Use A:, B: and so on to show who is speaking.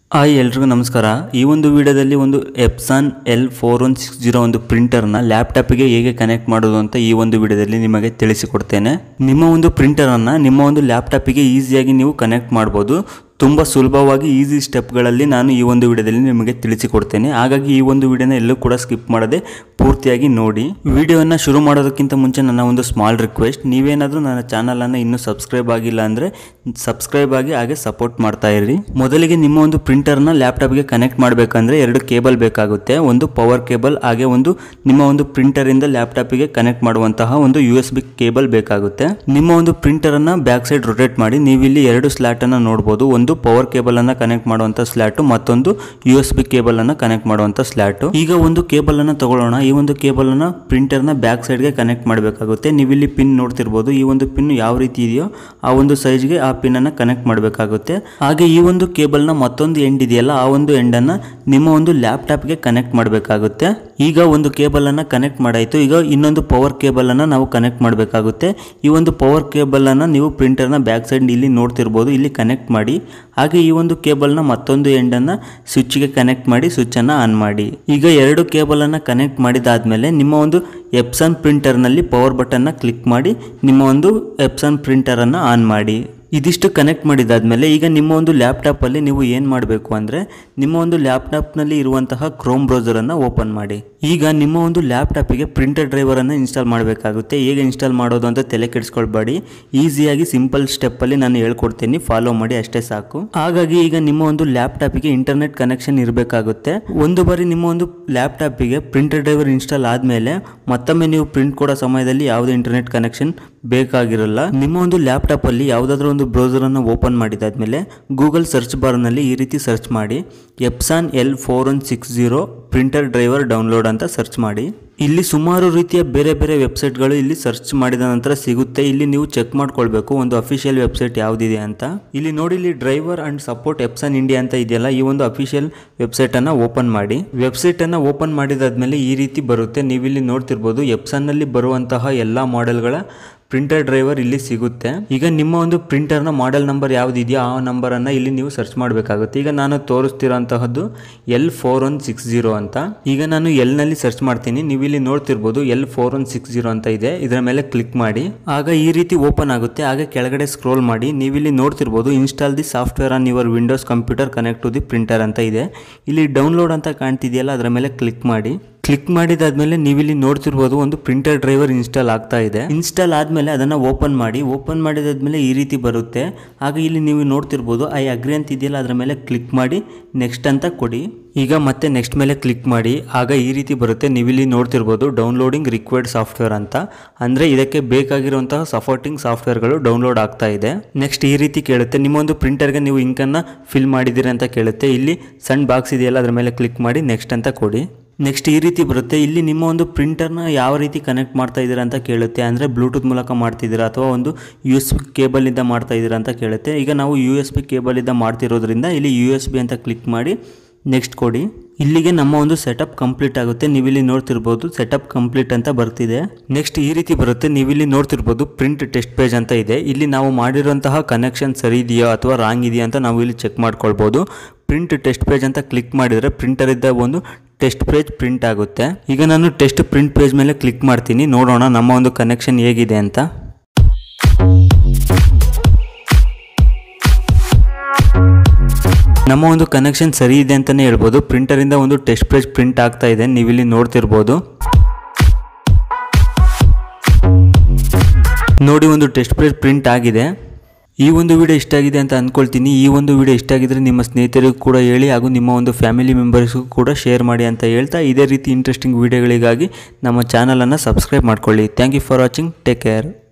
A: hi ಎಲ್ರಿಗೂ ನಮಸ್ಕಾರ ಈ ಒಂದು ವಿಡಿಯೋದಲ್ಲಿ ಒಂದು Epson L four one six zero ಒಂದು ಪ್ರಿಂಟರ್ನ ಲ್ಯಾಪ್ಟಾಪಿಗೆ ಹೇಗೆ ಕನೆಕ್ಟ್ ಮಾಡೋದು ಅಂತ ಈ ಒಂದು ವಿಡಿಯೋದಲ್ಲಿ ನಿಮಗೆ ತಿಳಿಸಿಕೊಡ್ತೇನೆ ನಿಮ್ಮ ಒಂದು ಪ್ರಿಂಟರನ್ನು ನಿಮ್ಮ ಒಂದು ಲ್ಯಾಪ್ಟಾಪಿಗೆ ಈಸಿಯಾಗಿ ನೀವು ಕನೆಕ್ಟ್ ಮಾಡ್ಬೋದು ತುಂಬ ಸುಲಭವಾಗಿ ಈಸಿ ಸ್ಟೆಪ್ಗಳಲ್ಲಿ ನಾನು ಈ ಒಂದು ವಿಡಿಯೋದಲ್ಲಿ ನಿಮಗೆ ತಿಳಿಸಿಕೊಡ್ತೇನೆ ಹಾಗಾಗಿ ಈ ಒಂದು ವಿಡಿಯೋನ ಎಲ್ಲೂ ಕೂಡ ಸ್ಕಿಪ್ ಮಾಡದೆ ಪೂರ್ತಿಯಾಗಿ ನೋಡಿ ವಿಡಿಯೋನ ಶುರು ಮಾಡೋದಕ್ಕಿಂತ ಮುಂಚೆ ನನ್ನ ಒಂದು ಸ್ಮಾಲ್ ರಿಕ್ವೆಸ್ಟ್ ನೀವೇನಾದರೂ ನನ್ನ ಚಾನಲನ್ನು ಇನ್ನೂ ಸಬ್ಸ್ಕ್ರೈಬ್ ಆಗಿಲ್ಲ ಅಂದರೆ ಸಬ್ಸ್ಕ್ರೈಬ್ ಆಗಿ ಹಾಗೆ ಸಪೋರ್ಟ್ ಮಾಡ್ತಾ ಇರಿ ಮೊದಲಿಗೆ ನಿಮ್ಮ ಒಂದು ಪ್ರಿಂಟರ್ನ ಲ್ಯಾಪ್ಟಾಪ್ಗೆ ಕನೆಕ್ಟ್ ಮಾಡಬೇಕಂದ್ರೆ ಎರಡು ಕೇಬಲ್ ಬೇಕಾಗುತ್ತೆ ಒಂದು ಪವರ್ ಕೇಬಲ್ ಹಾಗೆ ಒಂದು ನಿಮ್ಮ ಒಂದು ಪ್ರಿಂಟರಿಂದ ಲ್ಯಾಪ್ಟಾಪಿಗೆ ಕನೆಕ್ಟ್ ಮಾಡುವಂತಹ ಒಂದು ಯು ಎಸ್ ಬಿ ಕೇಬಲ್ ಬೇಕಾಗುತ್ತೆ ನಿಮ್ಮ ಒಂದು ಪ್ರಿಂಟರನ್ನು ಬ್ಯಾಕ್ ಸೈಡ್ ರೊಟೇಟ್ ಮಾಡಿ ನೀವಿಲ್ಲಿ ಎರಡು ಸ್ಲಾಟನ್ನು ನೋಡ್ಬೋದು ಒಂದು ಪವರ್ ಕೇಬಲ್ ಅನ್ನ ಕನೆಕ್ಟ್ ಮಾಡುವಂತ ಸ್ಲಾಟ್ ಮತ್ತೊಂದು ಯು ಎಸ್ ಬಿ ಕೇಬಲ್ ಅನ್ನ ಕನೆಕ್ಟ್ ಮಾಡುವಂತ ಸ್ಲಾಟ್ ಈಗ ಒಂದು ಕೇಬಲ್ ಅನ್ನ ತಗೊಳ್ಳೋಣ ಈ ಒಂದು ಕೇಬಲ್ ಅನ್ನ ಪ್ರಿಂಟರ್ ನ ಬ್ಯಾಕ್ ಸೈಡ್ ಗೆ ಕನೆಕ್ಟ್ ಮಾಡಬೇಕಾಗುತ್ತೆ ನೀವಿಲ್ಲಿ ಪಿನ್ ನೋಡ್ತಿರ್ಬೋದು ಈ ಒಂದು ಪಿನ್ ಯಾವ ರೀತಿ ಇದೆಯೋ ಆ ಒಂದು ಸೈಜ್ಗೆ ಆ ಪಿನ್ ಅನ್ನ ಕನೆಕ್ಟ್ ಮಾಡಬೇಕಾಗುತ್ತೆ ಹಾಗೆ ಈ ಒಂದು ಕೇಬಲ್ ನ ಮತ್ತೊಂದು ಎಂಡ್ ಇದೆಯಲ್ಲ ಆ ಒಂದು ಎಂಡ್ ಅನ್ನ ನಿಮ್ಮ ಒಂದು ಲ್ಯಾಪ್ಟಾಪ್ ಗೆ ಕನೆಕ್ಟ್ ಮಾಡಬೇಕಾಗುತ್ತೆ ಈಗ ಒಂದು ಕೇಬಲ್ ಅನ್ನ ಕನೆಕ್ಟ್ ಮಾಡಾಯ್ತು ಈಗ ಇನ್ನೊಂದು ಪವರ್ ಕೇಬಲ್ ಅನ್ನ ನಾವು ಕನೆಕ್ಟ್ ಮಾಡಬೇಕಾಗುತ್ತೆ ಈ ಒಂದು ಪವರ್ ಕೇಬಲ್ ಅನ್ನ ನೀವು ಪ್ರಿಂಟರ್ ನ ಬ್ಯಾಕ್ ಸೈಡ್ ಇಲ್ಲಿ ನೋಡ್ತಿರ್ಬೋದು ಇಲ್ಲಿ ಕನೆಕ್ಟ್ ಮಾಡಿ ಹಾಗೆ ಈ ಒಂದು ಕೇಬಲ್ನ ಮತ್ತೊಂದು ಎಂಡನ್ನು ಸ್ವಿಚ್ಗೆ ಕನೆಕ್ಟ್ ಮಾಡಿ ಸ್ವಿಚ್ಚನ್ನು ಆನ್ ಮಾಡಿ ಈಗ ಎರಡು ಕೇಬಲನ್ನು ಕನೆಕ್ಟ್ ಮಾಡಿದಾದ್ಮೇಲೆ ನಿಮ್ಮ ಒಂದು ಎಪ್ಸನ್ ಪ್ರಿಂಟರ್ನಲ್ಲಿ ಪವರ್ ಬಟನ್ನ ಕ್ಲಿಕ್ ಮಾಡಿ ನಿಮ್ಮ ಒಂದು ಎಪ್ಸನ್ ಪ್ರಿಂಟರನ್ನು ಆನ್ ಮಾಡಿ ಇದಿಷ್ಟು ಕನೆಕ್ಟ್ ಮಾಡಿದಾದ್ಮೇಲೆ ಈಗ ನಿಮ್ಮ ಒಂದು ಲ್ಯಾಪ್ಟಾಪಲ್ಲಿ ನೀವು ಏನು ಮಾಡಬೇಕು ಅಂದರೆ ನಿಮ್ಮ ಒಂದು ಲ್ಯಾಪ್ಟಾಪ್ನಲ್ಲಿ ಇರುವಂತಹ ಕ್ರೋಮ್ ಬ್ರೌಸರನ್ನು ಓಪನ್ ಮಾಡಿ ಈಗ ನಿಮ್ಮ ಒಂದು ಲ್ಯಾಪ್ಟಾಪಿಗೆ ಪ್ರಿಂಟರ್ ಡ್ರೈವರನ್ನು ಇನ್ಸ್ಟಾಲ್ ಮಾಡಬೇಕಾಗುತ್ತೆ ಹೇಗೆ ಇನ್ಸ್ಟಾಲ್ ಮಾಡೋದು ಅಂತ ತಲೆ ಕೆಡಿಸ್ಕೊಳ್ಬೇಡಿ ಈಸಿಯಾಗಿ ಸಿಂಪಲ್ ಸ್ಟೆಪ್ಪಲ್ಲಿ ನಾನು ಹೇಳ್ಕೊಡ್ತೀನಿ ಫಾಲೋ ಮಾಡಿ ಅಷ್ಟೇ ಸಾಕು ಹಾಗಾಗಿ ಈಗ ನಿಮ್ಮ ಒಂದು ಲ್ಯಾಪ್ಟಾಪಿಗೆ ಇಂಟರ್ನೆಟ್ ಕನೆಕ್ಷನ್ ಇರಬೇಕಾಗುತ್ತೆ ಒಂದು ಬಾರಿ ನಿಮ್ಮ ಒಂದು ಲ್ಯಾಪ್ಟಾಪಿಗೆ ಪ್ರಿಂಟರ್ ಡ್ರೈವರ್ ಇನ್ಸ್ಟಾಲ್ ಆದಮೇಲೆ ಮತ್ತೊಮ್ಮೆ ನೀವು ಪ್ರಿಂಟ್ ಕೊಡೋ ಸಮಯದಲ್ಲಿ ಯಾವುದೇ ಇಂಟರ್ನೆಟ್ ಕನೆಕ್ಷನ್ ಬೇಕಾಗಿರಲ್ಲ ನಿಮ್ಮ ಒಂದು ಲ್ಯಾಪ್ಟಾಪಲ್ಲಿ ಯಾವುದಾದ್ರೂ ಒಂದು ಬ್ರೌಸರನ್ನು ಓಪನ್ ಮಾಡಿದಾದ್ಮೇಲೆ ಗೂಗಲ್ ಸರ್ಚ್ ಬಾರ್ನಲ್ಲಿ ಈ ರೀತಿ ಸರ್ಚ್ ಮಾಡಿ Epson L four one six zero printer driver download ಅಂತ ಸರ್ಚ್ ಮಾಡಿ ಇಲ್ಲಿ ಸುಮಾರು ರೀತಿಯ ಬೇರೆ ಬೇರೆ ವೆಬ್ಸೈಟ್ಗಳು ಇಲ್ಲಿ ಸರ್ಚ್ ಮಾಡಿದ ನಂತರ ಸಿಗುತ್ತೆ ಇಲ್ಲಿ ನೀವು ಚೆಕ್ ಮಾಡ್ಕೊಳ್ಬೇಕು ಒಂದು ಅಫಿಷಿಯಲ್ ವೆಬ್ಸೈಟ್ ಯಾವುದಿದೆ ಅಂತ ಇಲ್ಲಿ ನೋಡಿ ಇಲ್ಲಿ driver and support Epson India ಅಂತ ಇದೆಯಲ್ಲ ಈ ಒಂದು ಅಫಿಷಿಯಲ್ ವೆಬ್ಸೈಟ್ ಅನ್ನ ಓಪನ್ ಮಾಡಿ ವೆಬ್ಸೈಟ್ ಅನ್ನ ಓಪನ್ ಮಾಡಿದಾದ್ಮೇಲೆ ಈ ರೀತಿ ಬರುತ್ತೆ ನೀವಿಲ್ಲಿ ನೋಡ್ತಿರ್ಬೋದು ಎಪ್ಸನ್ ನಲ್ಲಿ ಬರುವಂತಹ ಎಲ್ಲಾ ಮಾಡೆಲ್ಗಳ ಪ್ರಿಂಟರ್ ಡ್ರೈವರ್ ಇಲ್ಲಿ ಸಿಗುತ್ತೆ ಈಗ ನಿಮ್ಮ ಒಂದು ಪ್ರಿಂಟರ್ನ ಮಾಡೆಲ್ ನಂಬರ್ ಯಾವುದಿದೆಯೋ ಆ ನಂಬರನ್ನು ಇಲ್ಲಿ ನೀವು ಸರ್ಚ್ ಮಾಡಬೇಕಾಗುತ್ತೆ ಈಗ ನಾನು ತೋರಿಸ್ತಿರೋಂತಹದ್ದು L four one six zero ಅಂತ ಈಗ ನಾನು ಎಲ್ನಲ್ಲಿ ಸರ್ಚ್ ಮಾಡ್ತೀನಿ ನೀವು ಇಲ್ಲಿ ನೋಡ್ತಿರ್ಬೋದು L four one six zero ಅಂತ ಇದೆ ಇದರ ಮೇಲೆ ಕ್ಲಿಕ್ ಮಾಡಿ ಆಗ ಈ ರೀತಿ ಓಪನ್ ಆಗುತ್ತೆ ಆಗ ಕೆಳಗಡೆ ಸ್ಕ್ರೋಲ್ ಮಾಡಿ ನೀವಿಲ್ಲಿ ನೋಡ್ತಿರ್ಬೋದು install the software on your Windows computer connect to the printer ಅಂತ ಇದೆ ಇಲ್ಲಿ ಡೌನ್ಲೋಡ್ ಅಂತ ಕಾಣ್ತಿದೆಯಲ್ಲ ಅದರ ಮೇಲೆ ಕ್ಲಿಕ್ ಮಾಡಿ ಕ್ಲಿಕ್ ಮಾಡಿದಾದ್ಮೇಲೆ ನೀವಿಲ್ಲಿ ನೋಡ್ತಿರ್ಬೋದು ಒಂದು ಪ್ರಿಂಟರ್ ಡ್ರೈವರ್ ಇನ್ಸ್ಟಾಲ್ ಆಗ್ತಾ ಇದೆ ಇನ್ಸ್ಟಾಲ್ ಆದಮೇಲೆ ಅದನ್ನು ಓಪನ್ ಮಾಡಿ ಓಪನ್ ಮಾಡಿದಾದ್ಮೇಲೆ ಈ ರೀತಿ ಬರುತ್ತೆ ಆಗ ಇಲ್ಲಿ ನೀವು ನೋಡ್ತಿರ್ಬೋದು ಐ ಅಗ್ರಿ ಅಂತ ಇದೆಯಲ್ಲ ಅದರ ಮೇಲೆ ಕ್ಲಿಕ್ ಮಾಡಿ ನೆಕ್ಸ್ಟ್ ಅಂತ ಕೊಡಿ ಈಗ ಮತ್ತೆ ನೆಕ್ಸ್ಟ್ ಮೇಲೆ ಕ್ಲಿಕ್ ಮಾಡಿ ಆಗ ಈ ರೀತಿ ಬರುತ್ತೆ ನೀವಿಲ್ಲಿ ನೋಡ್ತಿರ್ಬೋದು ಡೌನ್ಲೋಡಿಂಗ್ ರಿಕ್ವೈರ್ಡ್ ಸಾಫ್ಟ್ವೇರ್ ಅಂತ ಅಂದರೆ ಇದಕ್ಕೆ ಬೇಕಾಗಿರುವಂತಹ ಸಪೋರ್ಟಿಂಗ್ ಸಾಫ್ಟ್ವೇರ್ಗಳು ಡೌನ್ಲೋಡ್ ಆಗ್ತಾ ಇದೆ ನೆಕ್ಸ್ಟ್ ಈ ರೀತಿ ಕೇಳುತ್ತೆ ನಿಮ್ಮ ಒಂದು ಪ್ರಿಂಟರ್ಗೆ ನೀವು ಇಂಕನ್ನು ಫಿಲ್ ಮಾಡಿದ್ದೀರಿ ಅಂತ ಕೇಳುತ್ತೆ ಇಲ್ಲಿ ಸಣ್ಣ ಬಾಕ್ಸ್ ಇದೆಯಲ್ಲ ಅದರ ಮೇಲೆ ಕ್ಲಿಕ್ ಮಾಡಿ ನೆಕ್ಸ್ಟ್ ಅಂತ ಕೊಡಿ ನೆಕ್ಸ್ಟ್ ಈ ರೀತಿ ಬರುತ್ತೆ ಇಲ್ಲಿ ನಿಮ್ಮ ಒಂದು ಪ್ರಿಂಟರ್ನ ಯಾವ ರೀತಿ ಕನೆಕ್ಟ್ ಮಾಡ್ತಾ ಇದ್ದೀರಾ ಅಂತ ಕೇಳುತ್ತೆ ಅಂದರೆ ಬ್ಲೂಟೂತ್ ಮೂಲಕ ಮಾಡ್ತಿದ್ದೀರಾ ಅಥವಾ ಒಂದು ಯು ಎಸ್ ಬಿ ಕೇಬಲಿಂದ ಮಾಡ್ತಾ ಇದ್ದೀರಾ ಅಂತ ಕೇಳುತ್ತೆ ಈಗ ನಾವು ಯು ಎಸ್ ಬಿ ಕೇಬಲಿಂದ ಮಾಡ್ತಿರೋದ್ರಿಂದ ಇಲ್ಲಿ ಯು ಎಸ್ ಬಿ ಅಂತ ಕ್ಲಿಕ್ ಮಾಡಿ ನೆಕ್ಸ್ಟ್ ಕೊಡಿ ಇಲ್ಲಿಗೆ ನಮ್ಮ ಒಂದು ಸೆಟಪ್ ಕಂಪ್ಲೀಟ್ ಆಗುತ್ತೆ ನೀವಿಲ್ಲಿ ನೋಡ್ತಿರ್ಬೋದು ಸೆಟಪ್ ಕಂಪ್ಲೀಟ್ ಅಂತ ಬರ್ತಿದೆ ನೆಕ್ಸ್ಟ್ ಈ ರೀತಿ ಬರುತ್ತೆ ನೀವಿಲ್ಲಿ ನೋಡ್ತಿರ್ಬೋದು ಪ್ರಿಂಟ್ ಟೆಸ್ಟ್ ಪೇಜ್ ಅಂತ ಇದೆ ಇಲ್ಲಿ ನಾವು ಮಾಡಿರುವಂತಹ ಕನೆಕ್ಷನ್ ಸರಿ ಇದೆಯೋ ಅಥವಾ ರಾಂಗ್ ಇದೆಯಾ ಅಂತ ನಾವು ಇಲ್ಲಿ ಚೆಕ್ ಮಾಡ್ಕೊಳ್ಬೋದು ಪ್ರಿಂಟ್ ಟೆಸ್ಟ್ ಪೇಜ್ ಅಂತ ಕ್ಲಿಕ್ ಮಾಡಿದರೆ ಪ್ರಿಂಟರ್ ಇದ್ದ ಒಂದು ಟೆಸ್ಟ್ ಪೇಜ್ ಪ್ರಿಂಟ್ ಆಗುತ್ತೆ ಈಗ ನಾನು ಟೆಸ್ಟ್ ಪ್ರಿಂಟ್ ಪೇಜ್ ಮೇಲೆ ಕ್ಲಿಕ್ ಮಾಡ್ತೀನಿ ನೋಡೋಣ ನಮ್ಮ ಒಂದು ಕನೆಕ್ಷನ್ ಹೇಗಿದೆ ಅಂತ ನಮ್ಮ ಒಂದು ಕನೆಕ್ಷನ್ ಸರಿ ಇದೆ ಅಂತಲೇ ಹೇಳ್ಬೋದು ಪ್ರಿಂಟರಿಂದ ಒಂದು ಟೆಸ್ಟ್ ಪೇಜ್ ಪ್ರಿಂಟ್ ಆಗ್ತಾ ಇದೆ ನೀವಿಲ್ಲಿ ನೋಡ್ತಿರ್ಬೋದು ನೋಡಿ ಒಂದು ಟೆಸ್ಟ್ ಪೇಜ್ ಪ್ರಿಂಟ್ ಆಗಿದೆ ಈ ಒಂದು ವಿಡಿಯೋ ಇಷ್ಟ ಆಗಿದೆ ಅಂತ ಅಂದ್ಕೊಳ್ತೀನಿ ಈ ಒಂದು ವಿಡಿಯೋ ಇಷ್ಟ ಆಗಿದ್ರೆ ನಿಮ್ಮ ಸ್ನೇಹಿತರಿಗೂ ಕೂಡ ಹೇಳಿ ಹಾಗೂ ನಿಮ್ಮ ಒಂದು ಫ್ಯಾಮಿಲಿ ಮೆಂಬರ್ಸ್ಗೂ ಕೂಡ ಶೇರ್ ಮಾಡಿ ಅಂತ ಹೇಳ್ತಾ ಇದೇ ರೀತಿ ಇಂಟ್ರೆಸ್ಟಿಂಗ್ ವಿಡಿಯೋಗಳಿಗಾಗಿ ನಮ್ಮ ಚಾನಲನ್ನು ಸಬ್ಸ್ಕ್ರೈಬ್ ಮಾಡ್ಕೊಳ್ಳಿ thank you for watching take care